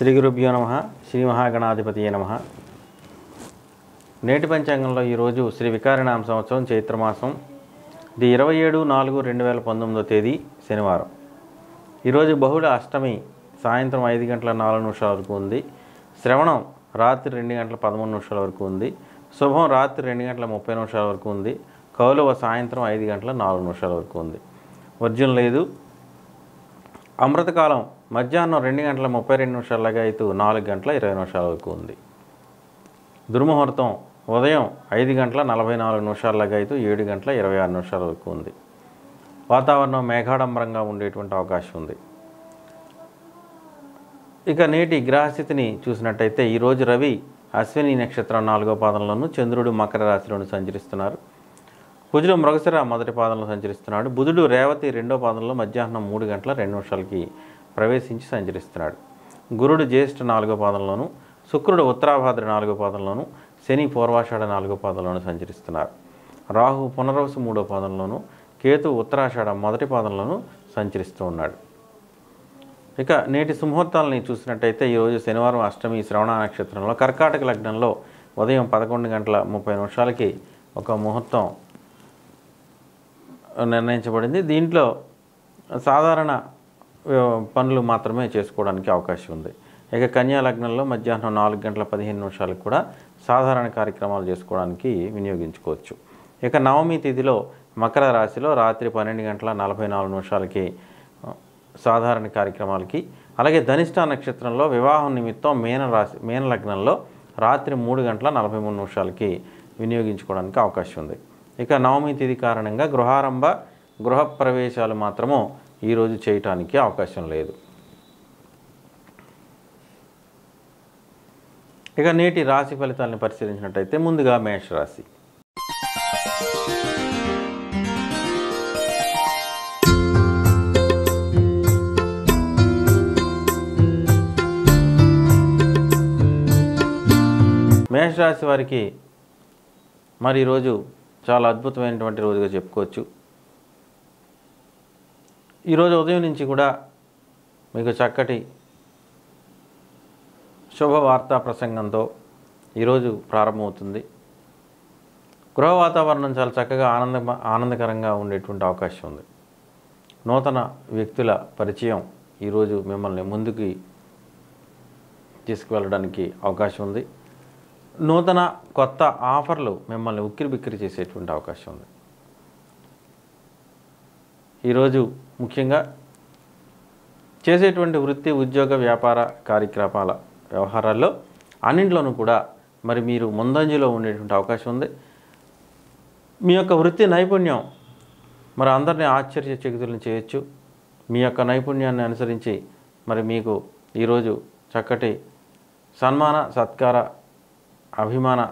శ్రీ గురుభ్యో నమ శ్రీ మహాగణాధిపతి నమ నేటి పంచాంగంలో ఈరోజు శ్రీ వికారినామ సంవత్సరం చైత్రమాసం ది ఇరవై ఏడు నాలుగు రెండు వేల పంతొమ్మిదో తేదీ శనివారం ఈరోజు బహుళ అష్టమి సాయంత్రం ఐదు గంటల నాలుగు నిమిషాల వరకు ఉంది శ్రవణం రాత్రి రెండు గంటల పదమూడు నిమిషాల వరకు ఉంది శుభం రాత్రి రెండు గంటల ముప్పై నిమిషాల వరకు ఉంది కౌలవ సాయంత్రం ఐదు గంటల నాలుగు నిమిషాల వరకు ఉంది వర్జం లేదు అమృతకాలం మధ్యాహ్నం రెండు గంటల ముప్పై రెండు నిమిషాలగా అయితే నాలుగు గంటల ఇరవై నిమిషాల వరకు ఉంది దుర్ముహూర్తం ఉదయం ఐదు గంటల నలభై నాలుగు నిమిషాలగా అయితే ఏడు గంటల ఇరవై ఆరు నిమిషాల వరకు ఉంది వాతావరణం మేఘాడంబరంగా ఉండేటువంటి అవకాశం ఉంది ఇక నేటి గ్రహస్థితిని చూసినట్టయితే ఈరోజు రవి అశ్విని నక్షత్రం నాలుగో పాదంలోను చంద్రుడు మకర రాశిలోను సంచరిస్తున్నారు కుజుడు మృగశిర మొదటి పాదంలో సంచరిస్తున్నాడు బుధుడు రేవతి రెండో పాదంలో మధ్యాహ్నం మూడు గంటల రెండు నిమిషాలకి ప్రవేశించి సంచరిస్తున్నాడు గురుడు జ్యేష్ఠ నాలుగో పాదంలోను శుక్రుడు ఉత్తరాభాద్ర నాలుగో పాదంలోను శని పూర్వాషాఢ నాలుగో పాదంలోను సంచరిస్తున్నారు రాహు పునర్వసు మూడో పాదంలోను కేతు ఉత్తరాషాఢ మొదటి పాదంలోను సంచరిస్తూ ఉన్నాడు ఇక నేటి సుముహూర్తాలని చూసినట్టయితే ఈరోజు శనివారం అష్టమి శ్రవణ నక్షత్రంలో కర్కాటక లగ్నంలో ఉదయం పదకొండు గంటల ముప్పై నిమిషాలకి ఒక ముహూర్తం నిర్ణయించబడింది దీంట్లో సాధారణ ఆ, పనులు మాత్రమే చేసుకోవడానికి అవకాశం ఉంది ఇక కన్యా లగ్నంలో మధ్యాహ్నం నాలుగు గంటల పదిహేను నిమిషాలకు కూడా సాధారణ కార్యక్రమాలు చేసుకోవడానికి వినియోగించుకోవచ్చు ఇక నవమి తిథిలో మకర రాశిలో రాత్రి పన్నెండు గంటల నలభై నాలుగు నిమిషాలకి ఆ, సాధారణ కార్యక్రమాలకి అలాగే ధనిష్ట నక్షత్రంలో వివాహం నిమిత్తం మీన రాశి మీన లగ్నంలో రాత్రి మూడు గంటల నలభై మూడు నిమిషాలకి వినియోగించుకోవడానికి అవకాశం ఉంది ఇక నవమి తిథి కారణంగా గృహారంభ గృహప్రవేశాలు మాత్రము ఈరోజు చేయటానికి అవకాశం లేదు ఇక నేటి రాశి ఫలితాలను పరిశీలించినట్టయితే ముందుగా మేషరాశి మేషరాశి వారికి మరి ఈరోజు చాలా అద్భుతమైనటువంటి రోజుగా చెప్పుకోవచ్చు ఈరోజు ఉదయం నుంచి కూడా మీకు చక్కటి శుభవార్తా ప్రసంగంతో ఈరోజు ప్రారంభమవుతుంది గృహ వాతావరణం చాలా చక్కగా ఆనంద ఆనందకరంగా ఉండేటువంటి అవకాశం ఉంది నూతన వ్యక్తుల పరిచయం ఈరోజు మిమ్మల్ని ముందుకి తీసుకువెళ్ళడానికి అవకాశం ఉంది నూతన కొత్త ఆఫర్లు మిమ్మల్ని ఉక్కిరి బిక్కిరి చేసేటువంటి అవకాశం ఉంది ఈరోజు ముఖ్యంగా చేసేటువంటి వృత్తి ఉద్యోగ వ్యాపార కార్యక్రమాల వ్యవహారాల్లో అన్నింట్లోనూ కూడా మరి మీరు ముందంజలో ఉండేటువంటి అవకాశం ఉంది మీ యొక్క వృత్తి నైపుణ్యం మరి అందరినీ ఆశ్చర్యచకితులను చేయొచ్చు మీ యొక్క నైపుణ్యాన్ని అనుసరించి మరి మీకు ఈరోజు చక్కటి సన్మాన సత్కార అభిమాన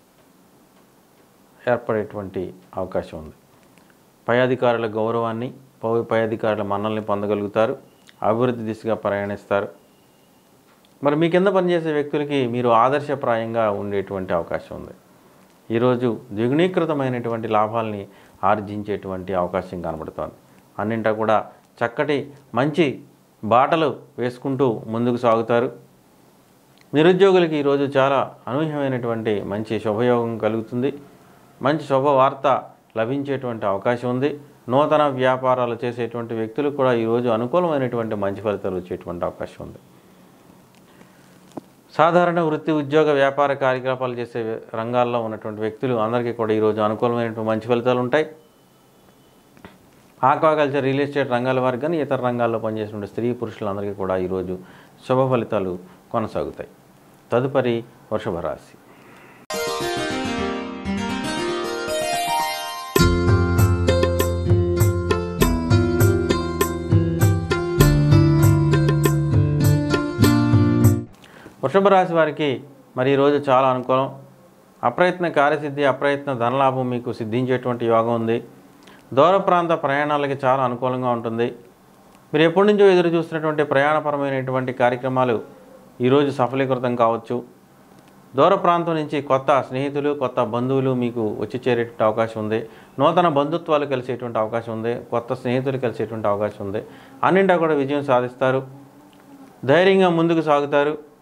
ఏర్పడేటువంటి అవకాశం ఉంది పై అధికారుల గౌరవాన్ని పై పై అధికారుల మన్నల్ని పొందగలుగుతారు అభివృద్ధి దిశగా ప్రయాణిస్తారు మరి మీ కింద పనిచేసే వ్యక్తులకి మీరు ఆదర్శప్రాయంగా ఉండేటువంటి అవకాశం ఉంది ఈరోజు ద్విగుణీకృతమైనటువంటి లాభాల్ని ఆర్జించేటువంటి అవకాశం కనబడుతోంది అన్నింటా కూడా చక్కటి మంచి బాటలు వేసుకుంటూ ముందుకు సాగుతారు నిరుద్యోగులకి ఈరోజు చాలా అనూహ్యమైనటువంటి మంచి శుభయోగం కలుగుతుంది మంచి శుభవార్త లభించేటువంటి అవకాశం ఉంది నూతన వ్యాపారాలు చేసేటువంటి వ్యక్తులకు కూడా ఈరోజు అనుకూలమైనటువంటి మంచి ఫలితాలు వచ్చేటువంటి అవకాశం ఉంది సాధారణ వృత్తి ఉద్యోగ వ్యాపార కార్యకలాపాలు చేసే రంగాల్లో ఉన్నటువంటి వ్యక్తులు అందరికీ కూడా ఈరోజు అనుకూలమైనటువంటి మంచి ఫలితాలు ఉంటాయి ఆక్వాకల్చర్ రియల్ ఎస్టేట్ రంగాల వారికి కానీ ఇతర రంగాల్లో పనిచేసిన స్త్రీ పురుషులందరికీ కూడా ఈరోజు శుభ ఫలితాలు కొనసాగుతాయి తదుపరి వృషభ రాశి వృషభ రాశి వారికి మరి ఈరోజు చాలా అనుకూలం అప్రయత్న కార్యసిద్ధి అప్రయత్న ధనలాభం మీకు సిద్ధించేటువంటి యోగం ఉంది దూర ప్రాంత ప్రయాణాలకి చాలా అనుకూలంగా ఉంటుంది మీరు ఎప్పటి నుంచో ఎదురు చూస్తున్నటువంటి ప్రయాణపరమైనటువంటి కార్యక్రమాలు ఈరోజు సఫలీకృతం కావచ్చు దూర ప్రాంతం నుంచి కొత్త స్నేహితులు కొత్త బంధువులు మీకు వచ్చి చేరేటువంటి అవకాశం ఉంది నూతన బంధుత్వాలు కలిసేటువంటి అవకాశం ఉంది కొత్త స్నేహితులు కలిసేటువంటి అవకాశం ఉంది అన్నింటా కూడా విజయం సాధిస్తారు ధైర్యంగా ముందుకు సాగుతారు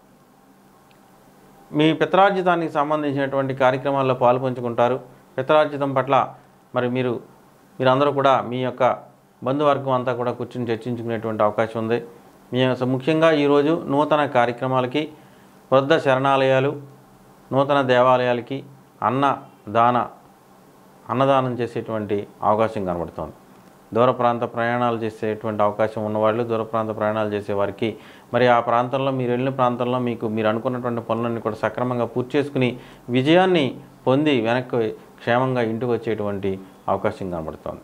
మీ పిత్రార్జితానికి సంబంధించినటువంటి కార్యక్రమాల్లో పాల్పంచుకుంటారు పిత్రార్జితం పట్ల మరి మీరు మీరందరూ కూడా మీ యొక్క బంధువర్గం అంతా కూడా కూర్చుని చర్చించుకునేటువంటి అవకాశం ఉంది మీ యొక్క- ముఖ్యంగా ఈరోజు నూతన కార్యక్రమాలకి వృద్ధ శరణాలయాలు నూతన దేవాలయాలకి అన్న దాన అన్నదానం చేసేటువంటి అవకాశం కనబడుతోంది దూర ప్రాంత ప్రయాణాలు చేసేటువంటి అవకాశం ఉన్నవాళ్ళు దూర ప్రాంత ప్రయాణాలు చేసే వారికి మరి ఆ ప్రాంతంలో మీరు వెళ్ళిన ప్రాంతంలో మీకు మీరు అనుకున్నటువంటి పనులన్నీ కూడా సక్రమంగా పూర్తి చేసుకుని విజయాన్ని పొంది వెనక్కి క్షేమంగా ఇంటికి వచ్చేటువంటి అవకాశం కనబడుతోంది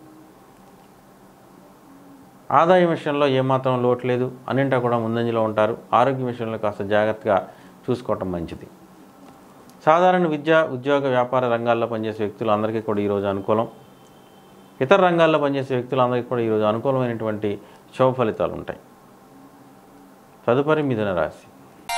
ఆదాయం విషయంలో ఏమాత్రం లోటు లేదు అన్నింటా కూడా ముందంజలో ఉంటారు ఆరోగ్య విషయంలో కాస్త జాగ్రత్తగా చూసుకోవటం మంచిది సాధారణ విద్య ఉద్యోగ వ్యాపార రంగాల్లో పనిచేసే వ్యక్తులందరికీ కూడా ఈరోజు అనుకూలం ఇతర రంగాల్లో పనిచేసే వ్యక్తులందరికీ కూడా ఈరోజు అనుకూలమైనటువంటి శుభ ఫలితాలు ఉంటాయి తదుపరి మిథున రాశి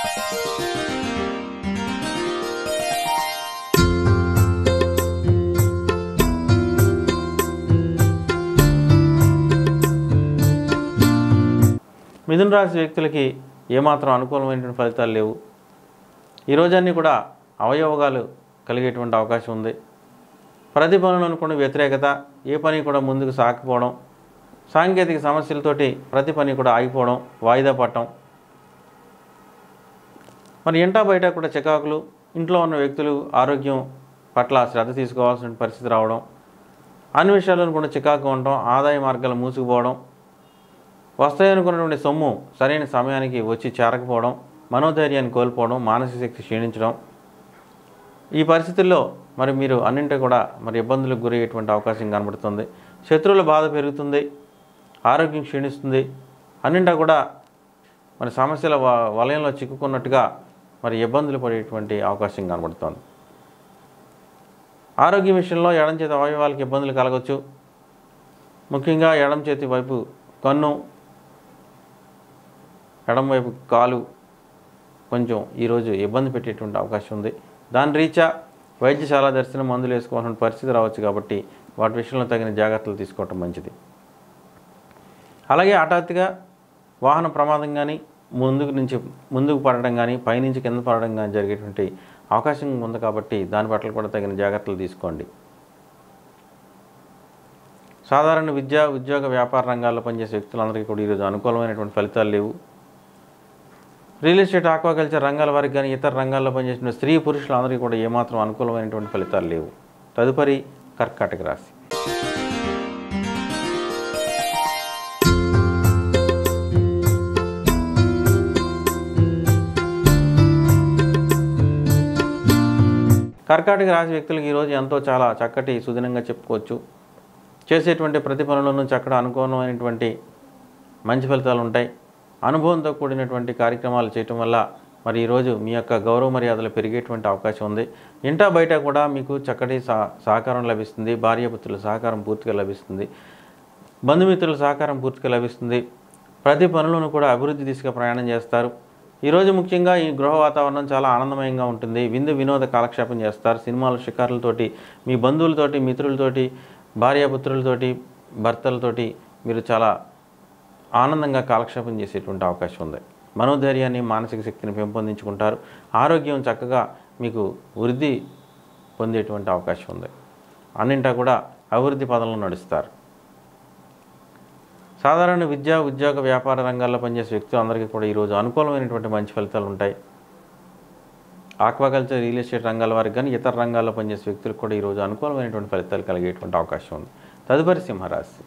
మిథున రాశి వ్యక్తులకి ఏమాత్రం అనుకూలమైనటువంటి ఫలితాలు లేవు ఈ రోజన్నీ కూడా అవయవగాలు కలిగేటువంటి అవకాశం ఉంది ప్రతి పనులు అనుకున్న వ్యతిరేకత ఏ పని కూడా ముందుకు సాకపోవడం సాంకేతిక సమస్యలతోటి ప్రతి పని కూడా ఆగిపోవడం వాయిదా పడటం మరి ఇంటా బయట కూడా చికాకులు ఇంట్లో ఉన్న వ్యక్తులు ఆరోగ్యం పట్ల శ్రద్ధ తీసుకోవాల్సిన పరిస్థితి రావడం అన్ని విషయాలను కూడా చికాకు ఉండటం ఆదాయ మార్గాలు మూసుకుపోవడం వస్తాయనుకున్నటువంటి సొమ్ము సరైన సమయానికి వచ్చి చేరకపోవడం మనోధైర్యాన్ని కోల్పోవడం మానసిక శక్తి క్షీణించడం ఈ పరిస్థితుల్లో మరి మీరు అన్నింటి కూడా మరి ఇబ్బందులకు గురయ్యేటువంటి అవకాశం కనబడుతుంది శత్రువుల బాధ పెరుగుతుంది ఆరోగ్యం క్షీణిస్తుంది అన్నింటా కూడా మరి సమస్యల వ- వలయంలో చిక్కుకున్నట్టుగా మరి ఇబ్బందులు పడేటువంటి అవకాశం కనబడుతోంది ఆరోగ్య విషయంలో ఎడం చేతి అవయవాలకు ఇబ్బందులు కలగవచ్చు ముఖ్యంగా ఎడం చేతి వైపు కన్ను ఎడం వైపు కాలు కొంచెం ఈరోజు ఇబ్బంది పెట్టేటువంటి అవకాశం ఉంది దాని రీత్యా వైద్యశాల దర్శనం మందులు వేసుకోవాల్సిన పరిస్థితి రావచ్చు కాబట్టి వాటి విషయంలో తగిన జాగ్రత్తలు తీసుకోవటం మంచిది అలాగే హఠాత్తుగా వాహన ప్రమాదం కానీ ముందుకు నుంచి ముందుకు పడడం కానీ పైనుంచి కింద పడడం కానీ జరిగేటువంటి అవకాశం ఉంది కాబట్టి దాని పట్ల కూడా తగిన జాగ్రత్తలు తీసుకోండి సాధారణ విద్య ఉద్యోగ వ్యాపార రంగాల్లో పనిచేసే వ్యక్తులందరికీ కూడా ఈరోజు అనుకూలమైనటువంటి ఫలితాలు లేవు రియల్ ఎస్టేట్ ఆక్వాకల్చర్ రంగాల వారికి కానీ ఇతర రంగాల్లో పనిచేసిన స్త్రీ పురుషులందరికీ కూడా ఏమాత్రం అనుకూలమైనటువంటి ఫలితాలు లేవు తదుపరి కర్కాటక రాశి కర్కాటక రాశి వ్యక్తులకు ఈరోజు ఎంతో చాలా చక్కటి సుదినంగా చెప్పుకోవచ్చు చేసేటువంటి ప్రతి పనులను చక్కడ అనుకూలమైనటువంటి మంచి ఫలితాలు ఉంటాయి అనుభవంతో కూడినటువంటి కార్యక్రమాలు చేయటం వల్ల మరి ఈరోజు మీ యొక్క గౌరవ మర్యాదలు పెరిగేటువంటి అవకాశం ఉంది ఇంటా బయట కూడా మీకు చక్కటి సా సహకారం లభిస్తుంది భార్యాపుత్రుల సహకారం పూర్తిగా లభిస్తుంది బంధుమిత్రుల సహకారం పూర్తిగా లభిస్తుంది ప్రతి పనులను కూడా అభివృద్ధి దిశగా ప్రయాణం చేస్తారు ఈరోజు ముఖ్యంగా ఈ గృహ వాతావరణం చాలా ఆనందమయంగా ఉంటుంది విందు వినోద కాలక్షేపం చేస్తారు సినిమాల షికారులతోటి మీ బంధువులతోటి మిత్రులతోటి భార్యాపుత్రులతోటి భర్తలతోటి మీరు చాలా ఆనందంగా కాలక్షేపం చేసేటువంటి అవకాశం ఉంది మనోధైర్యాన్ని మానసిక శక్తిని పెంపొందించుకుంటారు ఆరోగ్యం చక్కగా మీకు వృద్ధి పొందేటువంటి అవకాశం ఉంది అన్నింటా కూడా అభివృద్ధి పదంలో నడుస్తారు సాధారణ విద్య ఉద్యోగ వ్యాపార రంగాల్లో పనిచేసే వ్యక్తులు అందరికీ కూడా ఈరోజు అనుకూలమైనటువంటి మంచి ఫలితాలు ఉంటాయి ఆక్వాకల్చర్ రియల్ ఎస్టేట్ రంగాల వారికి కానీ ఇతర రంగాల్లో పనిచేసే వ్యక్తులకు కూడా ఈరోజు అనుకూలమైనటువంటి ఫలితాలు కలిగేటువంటి అవకాశం ఉంది తదుపరి సింహరాశి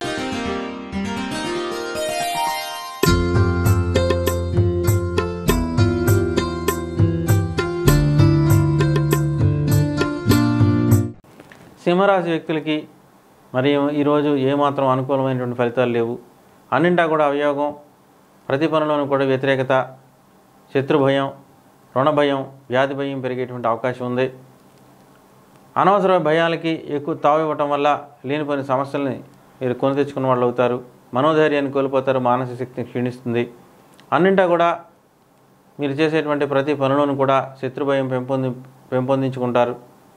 సింహరాశి వ్యక్తులకి మరి ఈరోజు ఏమాత్రం అనుకూలమైనటువంటి ఫలితాలు లేవు అన్నింటా కూడా అవయోగం ప్రతి పనిలోనూ కూడా వ్యతిరేకత శత్రు భయం రుణ భయం వ్యాధి భయం పెరిగేటువంటి అవకాశం ఉంది అనవసర భయాలకి ఎక్కువ తావు ఇవ్వటం వల్ల లేనిపోయిన సమస్యల్ని మీరు కొని తెచ్చుకున్న వాళ్ళు అవుతారు మనోధైర్యాన్ని కోల్పోతారు మానసిక శక్తిని క్షీణిస్తుంది అన్నింటా కూడా మీరు చేసేటువంటి ప్రతి పనులను కూడా శత్రు భయం పెంపొంది పెంపొందించుకుంటారు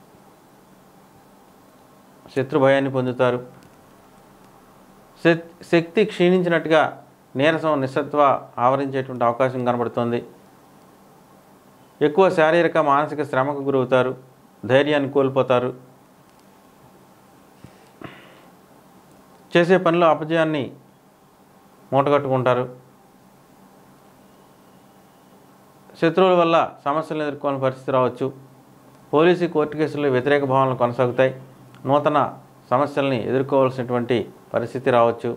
శత్రు భయాన్ని పొందుతారు శక్- శక్తి క్షీణించినట్టుగా నీరసం నిస్సత్వ ఆవరించేటువంటి అవకాశం కనబడుతుంది ఎక్కువ శారీరక మానసిక శ్రమకు గురవుతారు ధైర్యాన్ని కోల్పోతారు చేసే పనిలో అపజయాన్ని మూటగట్టుకుంటారు శత్రువుల వల్ల సమస్యలను ఎదుర్కోవాలని పరిస్థితి రావచ్చు పోలీసు కోర్టు కేసుల్లో వ్యతిరేక భావనలు కొనసాగుతాయి నూతన సమస్యల్ని ఎదుర్కోవాల్సినటువంటి పరిస్థితి రావచ్చు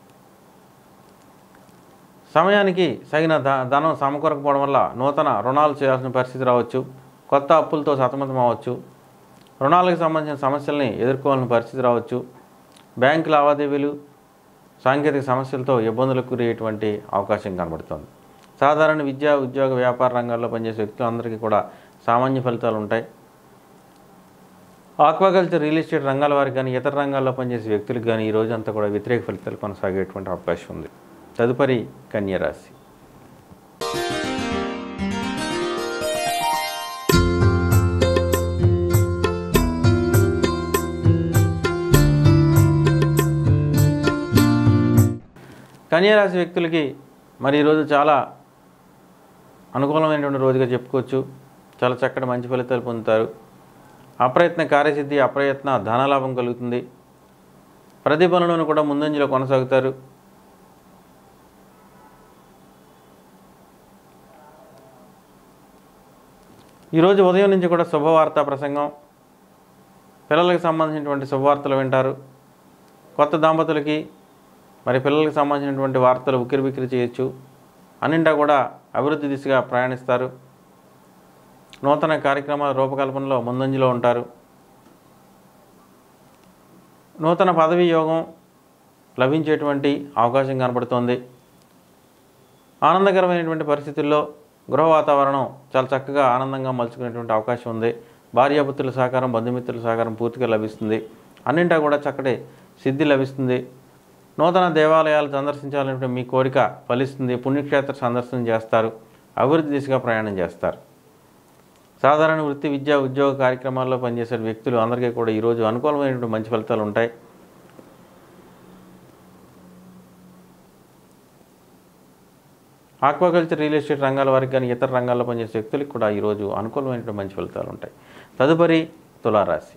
సమయానికి తగిన ధ ధనం సమకూరకపోవడం వల్ల నూతన రుణాలు చేయాల్సిన పరిస్థితి రావచ్చు కొత్త అప్పులతో సతమతం అవ్వచ్చు రుణాలకు సంబంధించిన సమస్యల్ని ఎదుర్కోవాల్సిన పరిస్థితి రావచ్చు బ్యాంకు లావాదేవీలు సాంకేతిక సమస్యలతో ఇబ్బందులకు గురయ్యేటువంటి అవకాశం కనబడుతోంది సాధారణ విద్యా ఉద్యోగ వ్యాపార రంగాల్లో పనిచేసే వ్యక్తులందరికీ కూడా సామాన్య ఫలితాలు ఉంటాయి ఆక్వాకల్చర్ రియల్ ఎస్టేట్ రంగాల వారికి కానీ ఇతర రంగాల్లో పనిచేసే వ్యక్తులకు కానీ ఈ రోజంతా కూడా వ్యతిరేక ఫలితాలు కొనసాగేటువంటి అవకాశం ఉంది తదుపరి కన్యరాశి కన్యరాశి వ్యక్తులకి మరి ఈరోజు చాలా అనుకూలమైనటువంటి రోజుగా చెప్పుకోవచ్చు చాలా చక్కటి మంచి ఫలితాలు పొందుతారు అప్రయత్న కార్యసిద్ధి అప్రయత్న ధనలాభం కలుగుతుంది ప్రతి పనులను కూడా ముందంజలో కొనసాగుతారు ఈరోజు ఉదయం నుంచి కూడా శుభవార్తా ప్రసంగం పిల్లలకు సంబంధించినటువంటి శుభవార్తలు వింటారు కొత్త దంపతులకి మరి పిల్లలకు సంబంధించినటువంటి వార్తలు ఉక్కిరి బిక్కిరి చేయొచ్చు అన్నింటా కూడా అభివృద్ధి దిశగా ప్రయాణిస్తారు నూతన కార్యక్రమాల రూపకల్పనలో ముందంజలో ఉంటారు నూతన పదవీ యోగం లభించేటువంటి అవకాశం కనబడుతోంది ఆనందకరమైనటువంటి పరిస్థితుల్లో గృహ వాతావరణం చాలా చక్కగా ఆనందంగా మలుచుకునేటువంటి అవకాశం ఉంది భార్యాపుత్రుల సహకారం బంధుమిత్రుల సహకారం పూర్తిగా లభిస్తుంది అన్నింటా కూడా చక్కటి సిద్ధి లభిస్తుంది నూతన దేవాలయాలు సందర్శించాలంటే మీ కోరిక ఫలిస్తుంది పుణ్యక్షేత్ర సందర్శనం చేస్తారు అభివృద్ధి దిశగా ప్రయాణం చేస్తారు సాధారణ వృత్తి విద్యా ఉద్యోగ కార్యక్రమాల్లో పనిచేసే వ్యక్తులు అందరికీ కూడా ఈరోజు అనుకూలమైనటువంటి మంచి ఫలితాలు ఉంటాయి ఆక్వాకల్చర్ రియల్ ఎస్టేట్ రంగాల వారికి కానీ ఇతర రంగాల్లో పనిచేసే వ్యక్తులకు కూడా ఈరోజు అనుకూలమైనటువంటి మంచి ఫలితాలు ఉంటాయి తదుపరి తులారాశి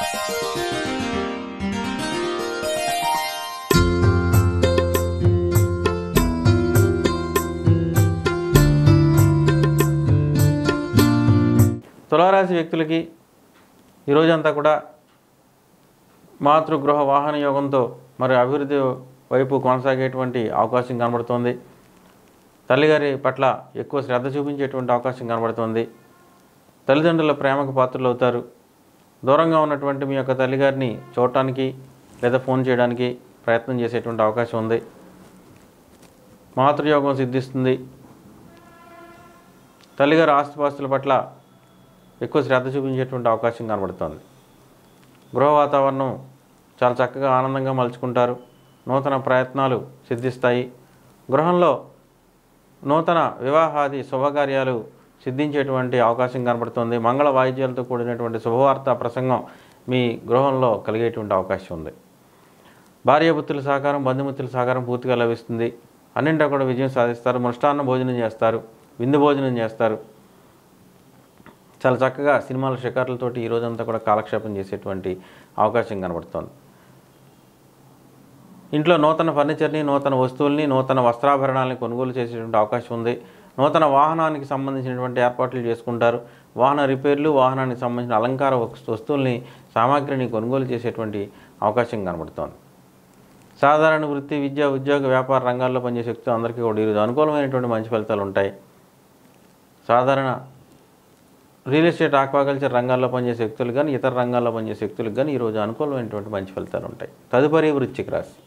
తులారాశి వ్యక్తులకి ఈరోజంతా కూడా మాతృగృహ వాహన యోగంతో మరి అభివృద్ధి వైపు కొనసాగేటువంటి అవకాశం కనబడుతోంది తల్లిగారి పట్ల ఎక్కువ శ్రద్ధ చూపించేటువంటి అవకాశం కనబడుతోంది తల్లిదండ్రుల ప్రేమకు పాత్రలు అవుతారు దూరంగా ఉన్నటువంటి మీ యొక్క తల్లిగారిని చూడటానికి లేదా ఫోన్ చేయడానికి ప్రయత్నం చేసేటువంటి అవకాశం ఉంది మాతృయోగం సిద్ధిస్తుంది తల్లిగారి ఆస్తిపాస్తుల పట్ల ఎక్కువ శ్రద్ధ చూపించేటువంటి అవకాశం కనబడుతోంది గృహ వాతావరణం చాలా చక్కగా ఆనందంగా మలుచుకుంటారు నూతన ప్రయత్నాలు సిద్ధిస్తాయి గృహంలో నూతన వివాహాది శుభకార్యాలు సిద్ధించేటువంటి అవకాశం కనబడుతుంది మంగళ వాయిద్యాలతో కూడినటువంటి శుభవార్త ప్రసంగం మీ గృహంలో కలిగేటువంటి అవకాశం ఉంది భార్యాపుత్రుల సహకారం బంధుమిత్రుల సహకారం పూర్తిగా లభిస్తుంది అన్నింటా కూడా విజయం సాధిస్తారు మృష్టాన్న భోజనం చేస్తారు విందు భోజనం చేస్తారు చాలా చక్కగా సినిమాల షికార్లతోటి ఈ రోజంతా కూడా కాలక్షేపం చేసేటువంటి అవకాశం కనబడుతోంది ఇంట్లో నూతన ఫర్నిచర్ని నూతన వస్తువుల్ని నూతన వస్త్రాభరణాలని కొనుగోలు చేసేటువంటి అవకాశం ఉంది నూతన వాహనానికి సంబంధించినటువంటి ఏర్పాట్లు చేసుకుంటారు వాహన రిపేర్లు వాహనానికి సంబంధించిన అలంకార వస్తు- వస్తువుల్ని సామాగ్రిని కొనుగోలు చేసేటువంటి అవకాశం కనబడుతోంది సాధారణ వృత్తి విద్య ఉద్యోగ వ్యాపార రంగాల్లో పనిచేసే వ్యక్తులు అందరికీ కూడా ఈరోజు అనుకూలమైనటువంటి మంచి ఫలితాలు ఉంటాయి సాధారణ రియల్ ఎస్టేట్ ఆక్వాకల్చర్ రంగాల్లో పనిచేసే వ్యక్తులు కానీ ఇతర రంగాల్లో పనిచేసే వ్యక్తులకు కానీ ఈరోజు అనుకూలమైనటువంటి మంచి ఫలితాలు ఉంటాయి తదుపరి వృశ్చిక రాశి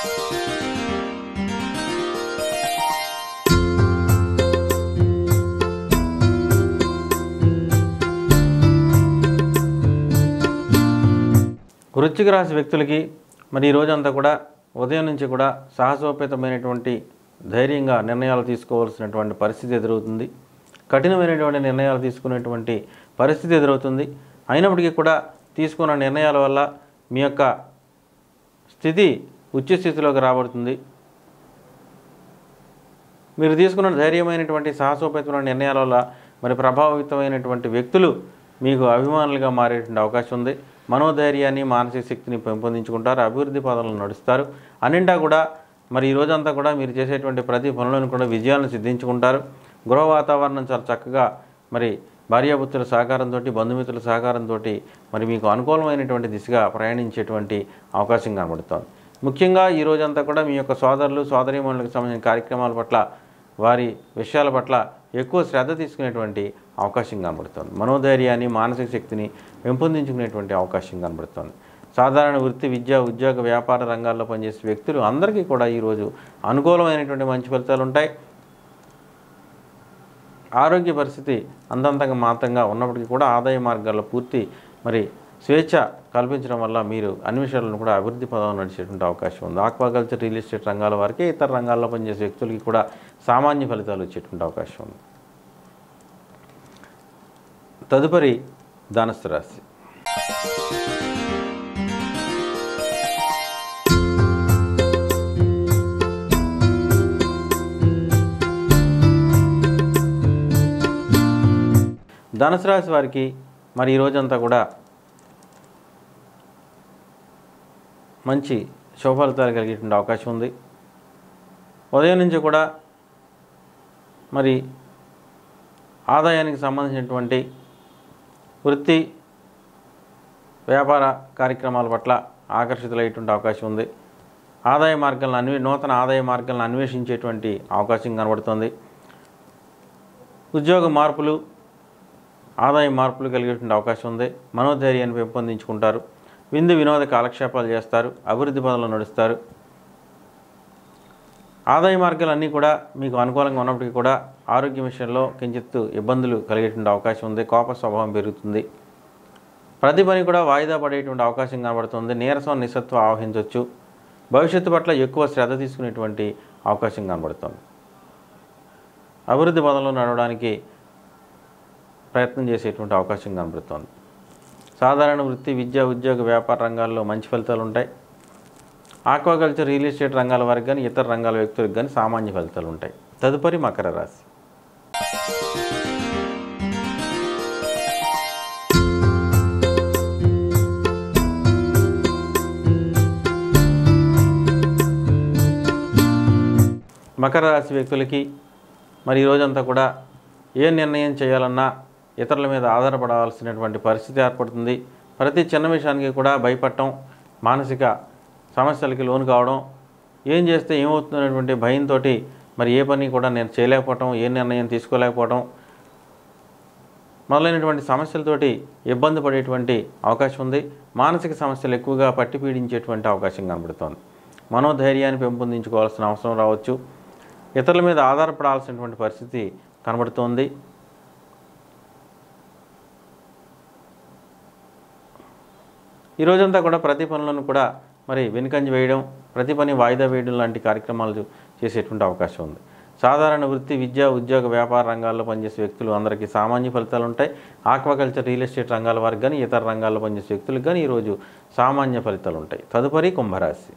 వృశ్చిక రాశి వ్యక్తులకి మరి ఈ రోజంతా కూడా ఉదయం నుంచి కూడా సాహసోపేతమైనటువంటి ధైర్యంగా నిర్ణయాలు తీసుకోవాల్సినటువంటి పరిస్థితి ఎదురవుతుంది కఠినమైనటువంటి నిర్ణయాలు తీసుకునేటువంటి పరిస్థితి ఎదురవుతుంది అయినప్పటికీ కూడా తీసుకున్న నిర్ణయాల వల్ల మీ యొక్క స్థితి ఉచ్చ స్థితిలోకి రాబడుతుంది మీరు తీసుకున్న ధైర్యమైనటువంటి సాహసోపేతమైన నిర్ణయాల వల్ల మరి ప్రభావితమైనటువంటి వ్యక్తులు మీకు అభిమానులుగా మారేటువంటి అవకాశం ఉంది మనోధైర్యాన్ని మానసిక శక్తిని పెంపొందించుకుంటారు అభివృద్ధి పదాలను నడుస్తారు అన్నింటా కూడా మరి ఈ రోజంతా కూడా మీరు చేసేటువంటి ప్రతి పనులను కూడా విజయాలను సిద్ధించుకుంటారు గృహ వాతావరణం చాలా చక్కగా మరి భార్యాపుత్రుల సహకారంతో బంధుమిత్రుల సహకారంతో మరి మీకు అనుకూలమైనటువంటి దిశగా ప్రయాణించేటువంటి అవకాశం కనబడుతోంది ముఖ్యంగా ఈ రోజంతా కూడా మీ యొక్క సోదరులు సోదరీమణులకు సంబంధించిన కార్యక్రమాల పట్ల వారి విషయాల పట్ల ఎక్కువ శ్రద్ధ తీసుకునేటువంటి అవకాశం కనబడుతుంది మనోధైర్యాన్ని మానసిక శక్తిని పెంపొందించుకునేటువంటి అవకాశం కనబడుతుంది సాధారణ వృత్తి విద్య ఉద్యోగ వ్యాపార రంగాల్లో పనిచేసే వ్యక్తులు అందరికీ కూడా ఈరోజు అనుకూలమైనటువంటి మంచి ఫలితాలు ఉంటాయి ఆరోగ్య పరిస్థితి అందంతంగా మాత్రంగా ఉన్నప్పటికీ కూడా ఆదాయ మార్గాల్లో పూర్తి మరి స్వేచ్ఛ కల్పించడం వల్ల మీరు అన్ని విషయాలను కూడా అభివృద్ధి పదం నడిచేటువంటి అవకాశం ఉంది ఆక్వాకల్చర్ రియల్ ఎస్టేట్ రంగాల వారికి ఇతర రంగాల్లో పనిచేసే వ్యక్తులకి కూడా సామాన్య ఫలితాలు వచ్చేటువంటి అవకాశం ఉంది తదుపరి ధనస్సు రాశి ధనుసు రాశి వారికి మరి ఈ రోజంతా కూడా మంచి శుభ ఫలితాలు కలిగేటువంటి అవకాశం ఉంది ఉదయం నుంచి కూడా మరి ఆదాయానికి సంబంధించినటువంటి వృత్తి వ్యాపార కార్యక్రమాల పట్ల ఆకర్షితులయ్యేటువంటి అవకాశం ఉంది ఆదాయ మార్గాలను అన్వే నూతన ఆదాయ మార్గాలను అన్వేషించేటువంటి అవకాశం కనబడుతుంది ఉద్యోగ మార్పులు ఆదాయ మార్పులు కలిగేటువంటి అవకాశం ఉంది మనోధైర్యాన్ని పెంపొందించుకుంటారు విందు వినోద కాలక్షేపాలు చేస్తారు అభివృద్ధి పనులు నడుస్తారు ఆదాయ మార్గాలన్నీ కూడా మీకు అనుకూలంగా ఉన్నప్పటికీ కూడా ఆరోగ్య విషయంలో కించిత్తు ఇబ్బందులు కలిగేటువంటి అవకాశం ఉంది కోప స్వభావం పెరుగుతుంది ప్రతి పని కూడా వాయిదా పడేటువంటి అవకాశం కనబడుతుంది నీరసం నిస్సత్వం ఆవహించవచ్చు భవిష్యత్తు పట్ల ఎక్కువ శ్రద్ధ తీసుకునేటువంటి అవకాశం కనబడుతుంది అభివృద్ధి పదంలో నడవడానికి ప్రయత్నం చేసేటువంటి అవకాశం కనబడుతోంది సాధారణ వృత్తి విద్య ఉద్యోగ వ్యాపార రంగాల్లో మంచి ఫలితాలు ఉంటాయి ఆక్వాకల్చర్ రియల్ ఎస్టేట్ రంగాల వారికి కానీ ఇతర రంగాల వ్యక్తులకు కానీ సామాన్య ఫలితాలు ఉంటాయి తదుపరి మకర రాశి మకర రాశి వ్యక్తులకి మరి ఈ రోజంతా కూడా ఏ నిర్ణయం చేయాలన్నా ఇతరుల మీద ఆధారపడాల్సినటువంటి పరిస్థితి ఏర్పడుతుంది ప్రతి చిన్న విషయానికి కూడా భయపడటం మానసిక సమస్యలకి లోను కావడం ఏం చేస్తే ఏమవుతుందనేటువంటి భయంతో మరి ఏ పని కూడా నేను చేయలేకపోవటం ఏ నిర్ణయం తీసుకోలేకపోవటం మొదలైనటువంటి సమస్యలతోటి ఇబ్బంది పడేటువంటి అవకాశం ఉంది మానసిక సమస్యలు ఎక్కువగా పట్టి పీడించేటువంటి అవకాశం కనబడుతోంది మనోధైర్యాన్ని పెంపొందించుకోవాల్సిన అవసరం రావచ్చు ఇతరుల మీద ఆధారపడాల్సినటువంటి పరిస్థితి కనబడుతోంది ఈ రోజంతా కూడా ప్రతి పనులను కూడా మరి వెనుకంజ వేయడం ప్రతి పని వాయిదా వేయడం లాంటి కార్యక్రమాలు చేసేటువంటి అవకాశం ఉంది సాధారణ వృత్తి విద్య ఉద్యోగ వ్యాపార రంగాల్లో పనిచేసే వ్యక్తులు అందరికీ సామాన్య ఫలితాలు ఉంటాయి ఆక్వాకల్చర్ రియల్ ఎస్టేట్ రంగాల వారికి కానీ ఇతర రంగాల్లో పనిచేసే వ్యక్తులకు కానీ ఈరోజు సామాన్య ఫలితాలు ఉంటాయి తదుపరి కుంభరాశి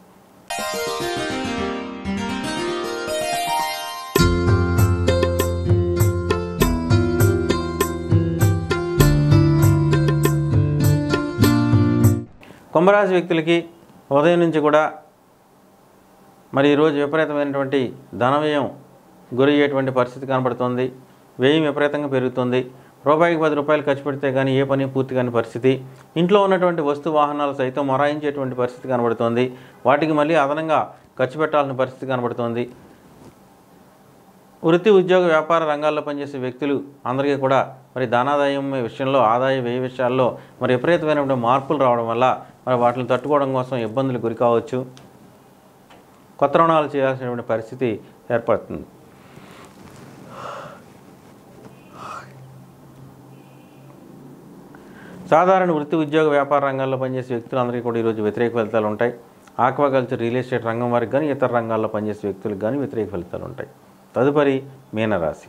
కుంభరాశి వ్యక్తులకి ఉదయం నుంచి కూడా మరి ఈరోజు విపరీతమైనటువంటి ధన వ్యయం గురయ్యేటువంటి పరిస్థితి కనబడుతుంది వ్యయం విపరీతంగా పెరుగుతుంది రూపాయికి పది రూపాయలు ఖర్చు పెడితే కానీ ఏ పని పూర్తి కాని పరిస్థితి ఇంట్లో ఉన్నటువంటి వస్తు వాహనాలు సైతం మొరాయించేటువంటి పరిస్థితి కనబడుతోంది వాటికి మళ్ళీ అదనంగా ఖర్చు పెట్టాల్సిన పరిస్థితి కనబడుతోంది వృత్తి ఉద్యోగ వ్యాపార రంగాల్లో పనిచేసే వ్యక్తులు అందరికీ కూడా మరి ధనాదాయం విషయంలో ఆదాయ వ్యయ విషయాల్లో మరి విపరీతమైనటువంటి మార్పులు రావడం వల్ల మరి వాటిని తట్టుకోవడం కోసం ఇబ్బందులు గురి కావచ్చు కొత్త రుణాలు చేయాల్సినటువంటి పరిస్థితి ఏర్పడుతుంది సాధారణ వృత్తి ఉద్యోగ వ్యాపార రంగాల్లో పనిచేసే వ్యక్తులందరికీ కూడా ఈరోజు వ్యతిరేక ఫలితాలు ఉంటాయి ఆక్వాకల్చర్ రియల్ ఎస్టేట్ రంగం వారికి కానీ ఇతర రంగాల్లో పనిచేసే వ్యక్తులకు కానీ వ్యతిరేక ఫలితాలు ఉంటాయి తదుపరి మీనరాశి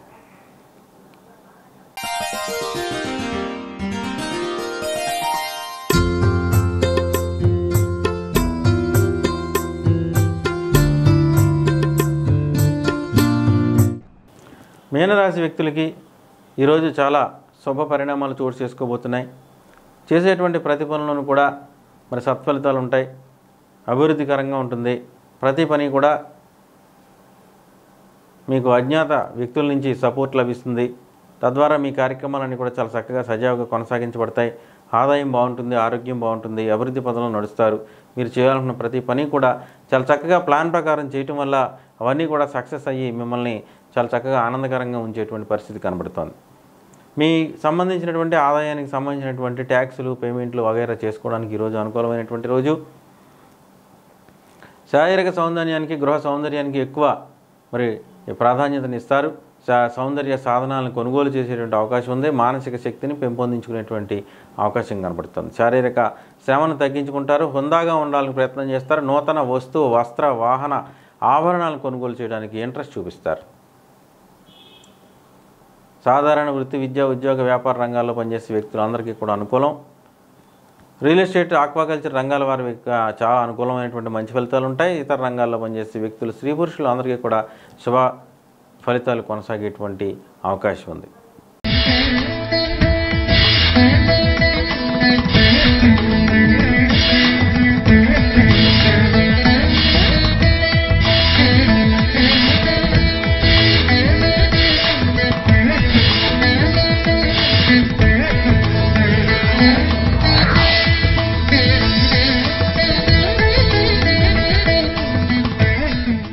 మీనరాశి వ్యక్తులకి ఈరోజు చాలా శుభ పరిణామాలు చోటు చేసుకోబోతున్నాయి చేసేటువంటి ప్రతి పనులను కూడా మరి సత్ఫలితాలు ఉంటాయి అభివృద్ధికరంగా ఉంటుంది ప్రతి పని కూడా మీకు అజ్ఞాత వ్యక్తుల నుంచి సపోర్ట్ లభిస్తుంది తద్వారా మీ కార్యక్రమాలన్నీ కూడా చాలా చక్కగా సజావుగా కొనసాగించబడతాయి ఆదాయం బాగుంటుంది ఆరోగ్యం బాగుంటుంది అభివృద్ధి పదంలో నడుస్తారు మీరు చేయాలనుకున్న ప్రతి పని కూడా చాలా చక్కగా ప్లాన్ ప్రకారం చేయటం వల్ల అవన్నీ కూడా సక్సెస్ అయ్యి మిమ్మల్ని చాలా చక్కగా ఆనందకరంగా ఉంచేటువంటి పరిస్థితి కనబడుతోంది మీ సంబంధించినటువంటి ఆదాయానికి సంబంధించినటువంటి ట్యాక్సులు పేమెంట్లు వగైరా చేసుకోవడానికి ఈరోజు అనుకూలమైనటువంటి రోజు శారీరక సౌందర్యానికి గృహ సౌందర్యానికి ఎక్కువ మరి ప్రాధాన్యతని ఇస్తారు సా- సౌందర్య సాధనాలను కొనుగోలు చేసేటువంటి అవకాశం ఉంది మానసిక శక్తిని పెంపొందించుకునేటువంటి అవకాశం కనబడుతుంది శారీరక శ్రమను తగ్గించుకుంటారు హుందాగా ఉండాలని ప్రయత్నం చేస్తారు నూతన వస్తువు వస్త్ర వాహన ఆభరణాలను కొనుగోలు చేయడానికి ఇంట్రెస్ట్ చూపిస్తారు సాధారణ వృత్తి విద్య ఉద్యోగ వ్యాపార రంగాల్లో పనిచేసే వ్యక్తులందరికీ కూడా అనుకూలం రియల్ ఎస్టేట్ ఆక్వాకల్చర్ రంగాల వారి చాలా అనుకూలమైనటువంటి మంచి ఫలితాలు ఉంటాయి ఇతర రంగాల్లో పనిచేసే వ్యక్తులు స్త్రీ పురుషులు అందరికీ కూడా శుభ ఫలితాలు కొనసాగేటువంటి అవకాశం ఉంది